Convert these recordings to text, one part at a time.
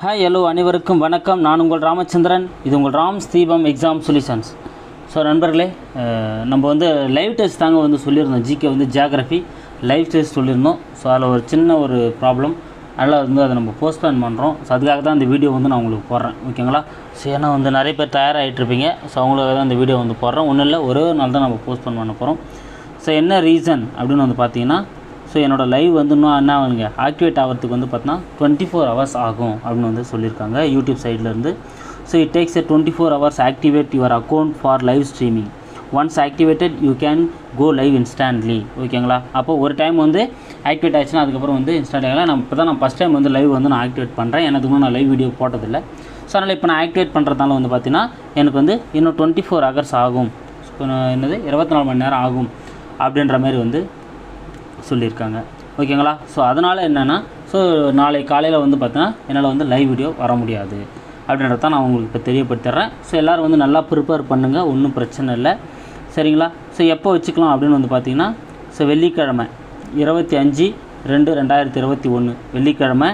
hi hello அனைவருக்கும் வணக்கம் நான் உங்கள் ராமச்சந்திரன் இது உங்கள் ராம்ஸ் தீபம் எக்ஸாம் சொல்யூஷன்ஸ் ஸோ நண்பர்களே அஹ், நம்ம வந்து லைவ் டெஸ்ட் தாங்க வந்து சொல்லியிருந்தோம் ஜிகே வந்து ஜியாகிரஃபி லைவ் டெஸ்ட் சொல்லியிருந்தோம் ஸோ அதில் ஒரு சின்ன ஒரு ப்ராப்ளம் அதனால் வந்து அதை நம்ம போஸ்ட்போன் பண்ணுறோம் ஸோ அதுக்காக தான் இந்த வீடியோ வந்து நான் உங்களுக்கு போடுறேன் ஓகேங்களா ஸோ ஏன்னா வந்து நிறைய பேர் தயாராகிட்டு இருப்பீங்க ஸோ அவங்களுக்காக தான் இந்த வீடியோ வந்து போடுறோம் ஒன்றும் இல்லை ஒரே ஒரு நாள் தான் நம்ம போஸ்ட்போன் பண்ண போகிறோம் ஸோ என்ன ரீசன் அப்படின்னு வந்து பார்த்தீங்கன்னா ஸோ என்னோடய லைவ் வந்து இன்னும் என்ன ஆகுங்க ஆக்டிவேட் ஆகிறதுக்கு வந்து பார்த்தீங்கன்னா டுவெண்ட்டி ஃபோர் ஹவர்ஸ் ஆகும் அப்படின்னு வந்து சொல்லியிருக்காங்க யூடியூப் சைட்லேருந்து so it takes a twenty four hours activate your account for live streaming once activated you can go live instantly ஓகேங்களா அப்போ ஒரு டைம் வந்து ஆக்டிவேட் ஆச்சுன்னா அதுக்கப்புறம் வந்து இன்ஸ்டன்ட் ஆகலாம் நான் இப்போ தான் நான் ஃபஸ்ட் டைம் வந்து லைவ் வந்து நான் ஆக்டிவேட் பண்ணுறேன் எனக்கு இன்னும் நான் லைவ் வீடியோ போட்டதில்லை ஸோ அதனால் இப்போ நான் ஆக்டிவேட் பண்ணுறதால வந்து பார்த்தீங்கன்னா எனக்கு வந்து இன்னும் டுவெண்ட்டி ஃபோர் ஹவர்ஸ் ஆகும் இப்போ நான் என்னது இருபத்தி நாலு மணி நேரம் ஆகும் அப்படின்ற மாதிரி வந்து சொல்லியிருக்காங்க ஓகேங்களா ஸோ அதனால் என்னென்னா ஸோ நாளை காலையில் வந்து பார்த்தீங்கன்னா என்னால் வந்து லைவ் வீடியோ வர முடியாது அப்படின்றத நான் உங்களுக்கு இப்போ தெரியப்படுத்திடுறேன் ஸோ எல்லோரும் வந்து நல்லா ப்ரிப்பேர் பண்ணுங்கள் ஒன்றும் பிரச்சனை இல்லை சரிங்களா ஸோ எப்போ வச்சுக்கலாம் அப்படின்னு வந்து பார்த்தீங்கன்னா ஸோ வெள்ளிக்கிழமை இருபத்தி அஞ்சு ரெண்டு ரெண்டாயிரத்தி இருபத்தி ஒன்று வெள்ளிக்கிழமை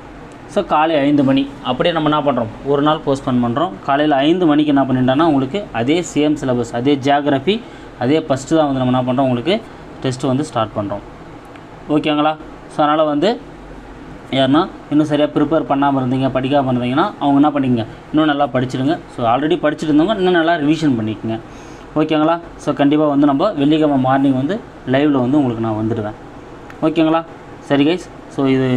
ஸோ காலை ஐந்து மணி அப்படியே நம்ம என்ன பண்ணுறோம் ஒரு நாள் போஸ்ட்போன் பண்ணுறோம் காலையில் ஐந்து மணிக்கு என்ன பண்ணிட்டோன்னா உங்களுக்கு அதே சேம் சிலபஸ் அதே ஜியாகிரஃபி அதே ஃபஸ்ட்டு தான் வந்து நம்ம என்ன பண்ணுறோம் உங்களுக்கு டெஸ்ட்டு வந்து ஸ்டார்ட் பண்ணுறோம் ஓகேங்களா ஸோ அதனால் வந்து யாருன்னா இன்னும் சரியாக ப்ரிப்பேர் பண்ணாமல் இருந்தீங்க படிக்காமல் இருந்தீங்கன்னா அவங்க என்ன பண்ணிக்கங்க இன்னும் நல்லா படிச்சிடுங்க ஸோ ஆல்ரெடி படிச்சுட்டு இருந்தவங்க இன்னும் நல்லா ரிவிஷன் பண்ணிக்கோங்க ஓகேங்களா ஸோ கண்டிப்பாக வந்து நம்ம வெள்ளிக்கிழமை மார்னிங் வந்து லைவில் வந்து உங்களுக்கு நான் வந்துடுவேன் ஓகேங்களா சரி கைஸ் ஸோ இது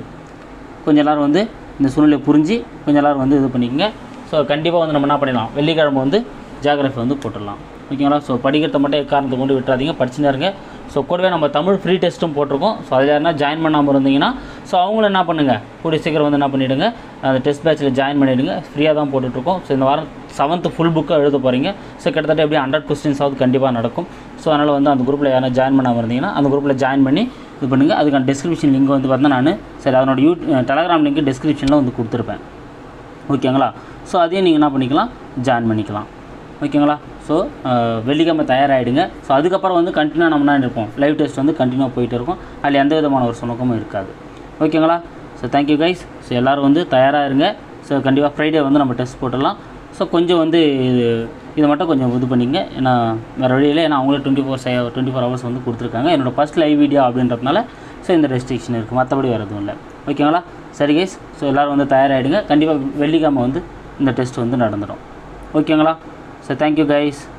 கொஞ்சம் எல்லோரும் வந்து இந்த சூழ்நிலையை புரிஞ்சு கொஞ்சம் எல்லோரும் வந்து இது பண்ணிக்கோங்க ஸோ கண்டிப்பாக வந்து நம்ம என்ன பண்ணிடலாம் வெள்ளிக்கிழமை வந்து ஜியாகிரஃபி வந்து போட்டுடலாம் ஓகேங்களா ஸோ படிக்கிறத மட்டும் எக்காரணத்தை கொண்டு விட்டுறாதீங்க படிச்சுன்னு இருங்க ஸோ கூடவே நம்ம தமிழ் ஃப்ரீ டெஸ்ட்டும் போட்டிருக்கோம் ஸோ அதில் யாருன்னா ஜாயின் பண்ணாமல் இருந்தீங்கன்னா ஸோ அவங்களும் என்ன பண்ணுங்கள் கூடிய சீக்கிரம் வந்து என்ன பண்ணிவிடுங்க அந்த டெஸ்ட் பேட்சில் ஜாயின் பண்ணிவிடுங்க ஃப்ரீயாக தான் போட்டுட்ருக்கோம் ஸோ இந்த வாரம் செவன்த்து ஃபுல் புக்காக எழுத போகிறீங்க ஸோ கிட்டத்தட்ட எப்படி ஹண்ட்ரட் கொஸ்டின்ஸாவது கண்டிப்பாக நடக்கும் ஸோ அதனால் வந்து அந்த குரூப்பில் யாரும் ஜாயின் பண்ணாமல் இருந்தீங்கன்னா அந்த குரூப்பில் ஜாயின் பண்ணி இது பண்ணுங்கள் அதுக்கான டிஸ்கிரிப்ஷன் லிங்க் வந்து பார்த்தீங்கன்னா நான் சரி அதனோட யூ டெலகிராம் லிங்க் டிஸ்கிரிப்ஷனில் வந்து கொடுத்துருப்பேன் ஓகேங்களா ஸோ அதையும் நீங்கள் என்ன பண்ணிக்கலாம் ஜாயின் பண்ணிக்கலாம் ஓகேங்களா ஸோ வெள்ளிக்கிழமை தயாராகிடுங்க ஸோ அதுக்கப்புறம் வந்து கண்டினியூ நம்ம என்ன இருப்போம் லைவ் டெஸ்ட் வந்து கண்டினியூ போயிட்டு இருக்கும் அதில் எந்த விதமான ஒரு சுணக்கமும் இருக்காது ஓகேங்களா ஸோ தேங்க்யூ கைஸ் ஸோ எல்லோரும் வந்து தயாராக இருங்க ஸோ கண்டிப்பாக ஃப்ரைடே வந்து நம்ம டெஸ்ட் போட்டுடலாம் ஸோ கொஞ்சம் வந்து இது இதை மட்டும் கொஞ்சம் இது பண்ணிங்க ஏன்னா வேறு வழியில் ஏன்னா அவங்களே டுவெண்ட்டி ஃபோர் சை டுவெண்ட்டி ஃபோர் ஹவர்ஸ் வந்து கொடுத்துருக்காங்க என்னோட ஃபஸ்ட் லைவ் வீடியோ அப்படின்றதுனால ஸோ இந்த ரெஸ்ட்ரிக்ஷன் இருக்குது மற்றபடி வேறு எதுவும் இல்லை ஓகேங்களா சரி கைஸ் ஸோ எல்லோரும் வந்து தயாராகிடுங்க கண்டிப்பாக வெள்ளிக்கிழமை வந்து இந்த டெஸ்ட் வந்து நடந்துடும் ஓகேங்களா ஸோ தேங்க்யூ கைஸ்